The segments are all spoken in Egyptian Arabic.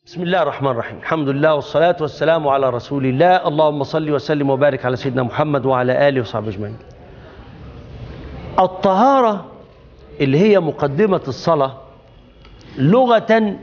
بسم الله الرحمن الرحيم الحمد لله والصلاة والسلام على رسول الله اللهم صل وسلم وبارك على سيدنا محمد وعلى آله وصحبه أجمعين الطهارة اللي هي مقدمة الصلاة لغة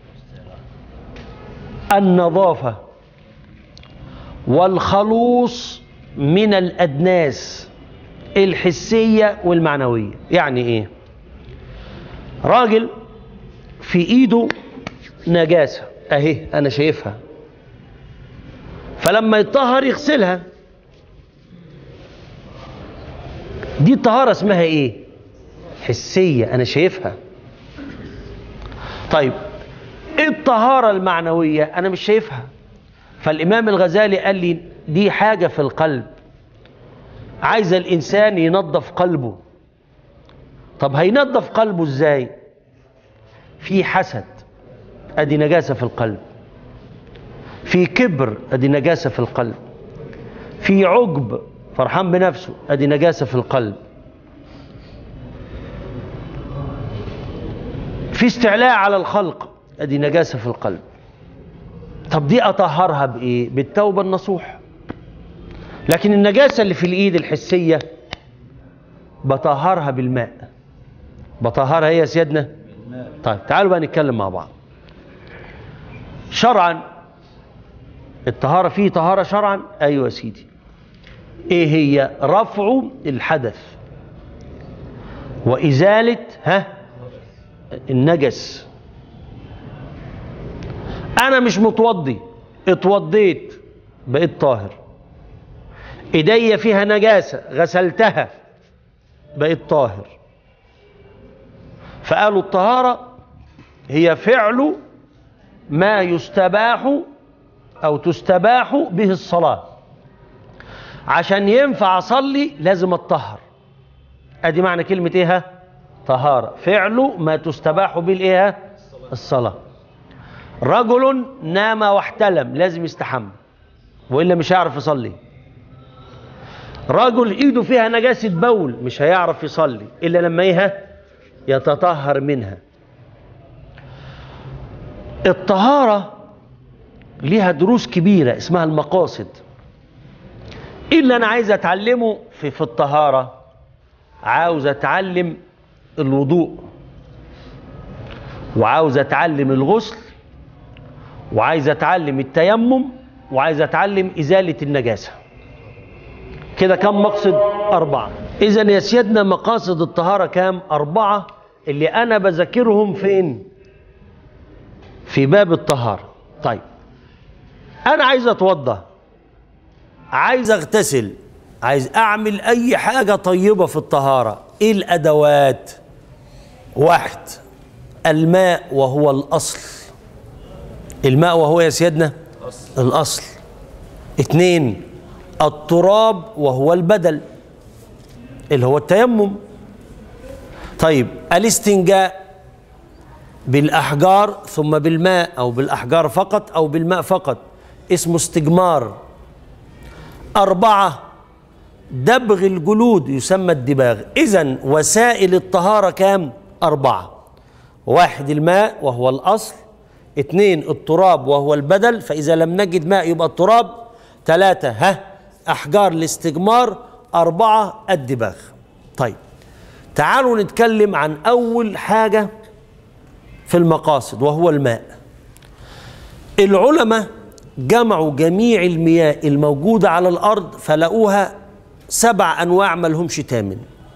النظافة والخلوص من الأدناس الحسية والمعنوية يعني إيه راجل في إيده نجاسة أهي أنا شايفها فلما يطهر يغسلها دي الطهارة اسمها إيه حسية أنا شايفها طيب إيه الطهارة المعنوية أنا مش شايفها فالإمام الغزالي قال لي دي حاجة في القلب عايز الإنسان ينظف قلبه طب هينظف قلبه إزاي في حسد ادي نجاسة في القلب في كبر ادي نجاسة في القلب في عجب فرحان بنفسه ادي نجاسة في القلب في استعلاء على الخلق ادي نجاسة في القلب طب دي اطهرها بايه بالتوبة النصوح لكن النجاسة اللي في الايد الحسية بطهرها بالماء بطهرها هي يا سيادنا طيب تعالوا بقى نتكلم مع بعض شرعا الطهارة فيه طهارة شرعا أيوة يا سيدي إيه هي رفع الحدث وإزالة ها النجس أنا مش متوضي اتوضيت بقيت طاهر إيديا فيها نجاسة غسلتها بقيت طاهر فقالوا الطهارة هي فعل ما يستباح أو تستباح به الصلاة عشان ينفع أصلي لازم أتطهر أدي معنى كلمة إيه طهارة فعل ما تستباح به الإيه الصلاة رجل نام واحتلم لازم يستحمى وإلا مش هيعرف يصلي رجل إيده فيها نجاسة بول مش هيعرف يصلي إلا لما إيه يتطهر منها الطهارة ليها دروس كبيرة اسمها المقاصد إيه اللي أنا عايز أتعلمه في, في الطهارة عاوز أتعلم الوضوء وعاوز أتعلم الغسل وعايز أتعلم التيمم وعايز أتعلم إزالة النجاسة كده كم مقصد أربعة إذا يا سيادنا مقاصد الطهارة كام أربعة اللي أنا بذاكرهم فين في باب الطهارة طيب أنا عايز أتوضى عايز أغتسل عايز أعمل أي حاجة طيبة في الطهارة إيه الأدوات واحد الماء وهو الأصل الماء وهو يا سيادنا أصل. الأصل اتنين التراب وهو البدل اللي هو التيمم طيب الاستنجاء بالأحجار ثم بالماء أو بالأحجار فقط أو بالماء فقط اسمه استجمار أربعة دبغ الجلود يسمى الدباغ إذا وسائل الطهارة كام؟ أربعة واحد الماء وهو الأصل اثنين التراب وهو البدل فإذا لم نجد ماء يبقى التراب ثلاثة ها أحجار الاستجمار أربعة الدباغ طيب تعالوا نتكلم عن أول حاجة في المقاصد وهو الماء العلماء جمعوا جميع المياه الموجودة على الأرض فلقوها سبع أنواع ملهمش تامن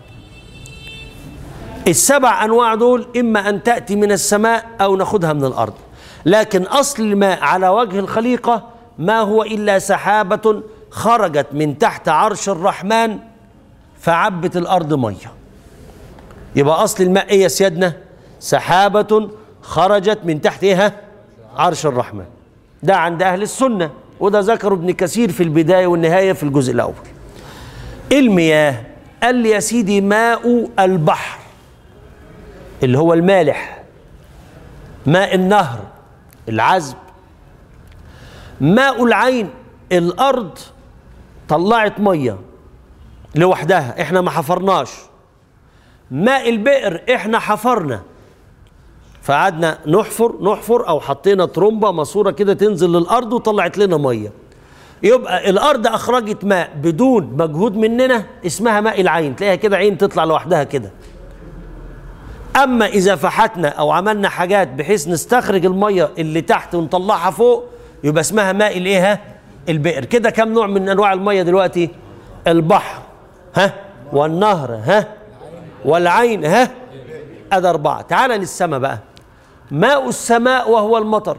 السبع أنواع دول إما أن تأتي من السماء أو ناخدها من الأرض لكن أصل الماء على وجه الخليقة ما هو إلا سحابة خرجت من تحت عرش الرحمن فعبت الأرض مية يبقى أصل الماء إيه يا سيادنا سحابة خرجت من تحت إيه عرش الرحمن ده عند أهل السنة وده ذكر ابن كثير في البداية والنهاية في الجزء الأول المياه قال لي يا سيدي ماء البحر اللي هو المالح ماء النهر العذب ماء العين الأرض طلعت مية لوحدها احنا ما حفرناش ماء البئر احنا حفرنا فقعدنا نحفر نحفر او حطينا ترمبه ماسوره كده تنزل للارض وطلعت لنا ميه يبقى الارض اخرجت ماء بدون مجهود مننا اسمها ماء العين تلاقيها كده عين تطلع لوحدها كده اما اذا فحتنا او عملنا حاجات بحيث نستخرج الميه اللي تحت ونطلعها فوق يبقى اسمها ماء الايه ها؟ البئر كده كم نوع من انواع الميه دلوقتي البحر ها والنهر ها والعين ها ادي اربعه تعال للسماء بقى ماء السماء وهو المطر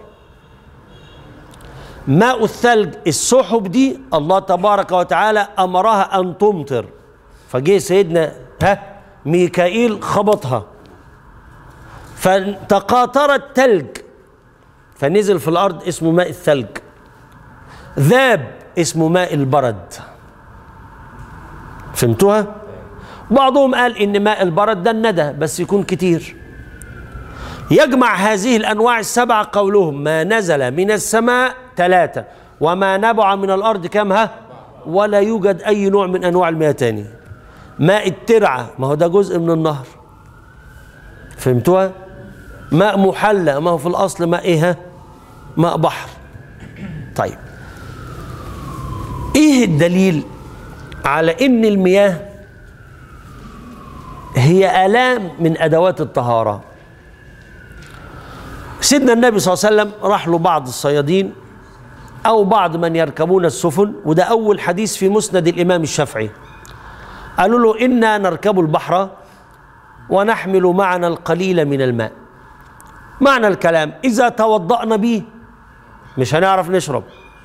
ماء الثلج السحب دي الله تبارك وتعالى امرها ان تمطر فجه سيدنا ها ميكائيل خبطها فتقاطرت ثلج فنزل في الارض اسمه ماء الثلج ذاب اسمه ماء البرد فهمتوها بعضهم قال ان ماء البرد ده الندى بس يكون كتير يجمع هذه الانواع السبع قولهم ما نزل من السماء ثلاثه وما نبع من الارض كم ها ولا يوجد اي نوع من انواع المياه تاني ماء الترعه ما هو ده جزء من النهر فهمتوها ماء محلى ما هو في الاصل ماء ايه ها ماء بحر طيب ايه الدليل على ان المياه هي الام من ادوات الطهاره سيدنا النبي صلى الله عليه وسلم راح له بعض الصيادين او بعض من يركبون السفن وده اول حديث في مسند الامام الشافعي قالوا له انا نركب البحر ونحمل معنا القليل من الماء معنى الكلام اذا توضانا به مش هنعرف نشرب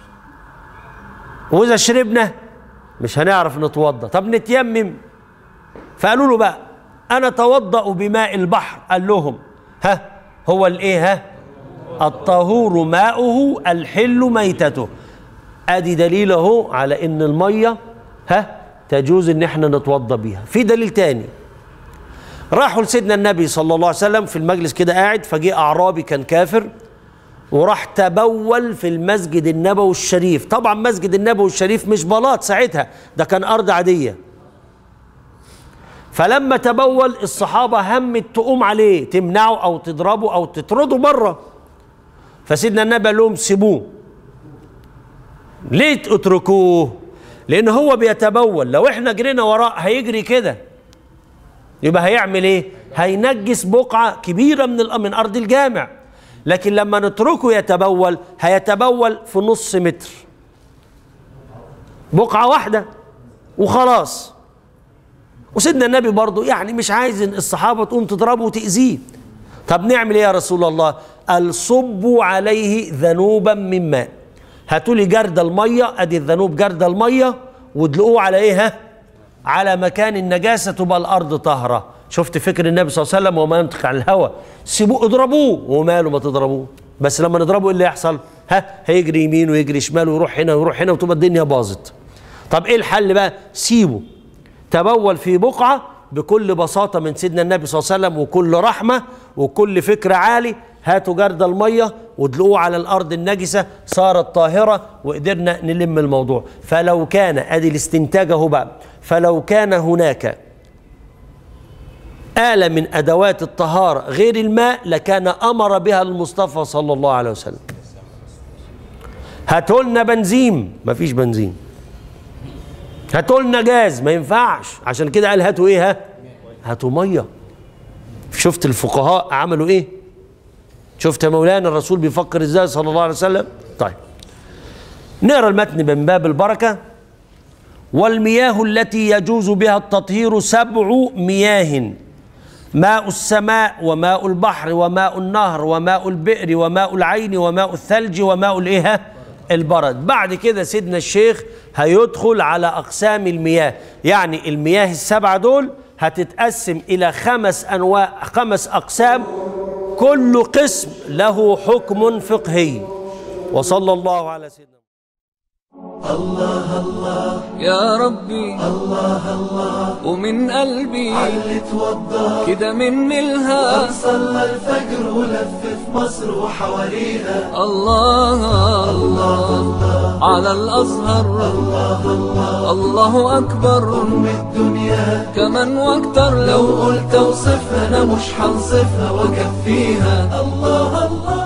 واذا شربنا مش هنعرف نتوضا طب نتيمم فقالوا له بقى انا اتوضا بماء البحر قال لهم ها هو الايه ها الطهور ماؤه الحل ميتته ادي دليل اهو على ان الميه ها تجوز ان احنا نتوضا بيها في دليل تاني راحوا لسيدنا النبي صلى الله عليه وسلم في المجلس كده قاعد فجاء اعرابي كان كافر وراح تبول في المسجد النبوي الشريف طبعا مسجد النبوي الشريف مش بلاط ساعتها ده كان ارض عاديه فلما تبول الصحابه همت تقوم عليه تمنعه او تضربه او تطرده بره فسيدنا النبي قال لهم سيبوه ليه اتركوه لان هو بيتبول لو احنا جرينا وراه هيجري كده يبقى هيعمل ايه هينجس بقعه كبيره من الأ- من ارض الجامع لكن لما نتركه يتبول هيتبول في نص متر بقعه واحده وخلاص وسيدنا النبي برضه يعني مش عايز إن الصحابه تقوم تضربه وتاذيه طب نعمل ايه يا رسول الله قال صبوا عليه ذنوبا من ماء هاتوا لي جرد الميه ادي الذنوب جرد الميه وادلقوه على ايه ها على مكان النجاسه تبقى الارض طاهره شفت فكر النبي صلى الله عليه وسلم وما ينطق عن الهوى سيبوه اضربوه وماله ما تضربوه بس لما نضربه ايه اللي يحصل ها هيجري يمين ويجري شمال ويروح هنا ويروح هنا وتبقى الدنيا باظت طب ايه الحل بقى سيبه تبول في بقعة بكل بساطة من سيدنا النبي صلى الله عليه وسلم وكل رحمة وكل فكر عالي هاتوا جرد المية وادلقوه على الأرض النجسة صارت طاهرة وقدرنا نلم الموضوع فلو كان أدي الاستنتاج اهو بقى فلو كان هناك آلة من أدوات الطهارة غير الماء لكان أمر بها المصطفى صلى الله عليه وسلم هاتوا لنا بنزين مفيش بنزين هاتوا لنا جاز ما ينفعش عشان كده قال هاتوا ايه ها هاتوا ميه شفت الفقهاء عملوا ايه شفت يا مولانا الرسول بيفكر ازاي صلى الله عليه وسلم طيب نقرا المتن من باب البركه والمياه التي يجوز بها التطهير سبع مياه ماء السماء وماء البحر وماء النهر وماء البئر وماء العين وماء الثلج وماء الايه البرد بعد كده سيدنا الشيخ هيدخل على اقسام المياه يعني المياه السبعه دول هتتقسم الى خمس انواع خمس اقسام كل قسم له حكم فقهي وصلى الله على سيدنا الله الله يا ربي الله الله ومن قلبي علي توضى كده من ملها صلى الفجر ولف في مصر وحواليها الله الله على الأزهر الله أكبر أم الدنيا كمان واكتر لو لو قلت اوصفها انا مش هنصفها واكفيها الله الله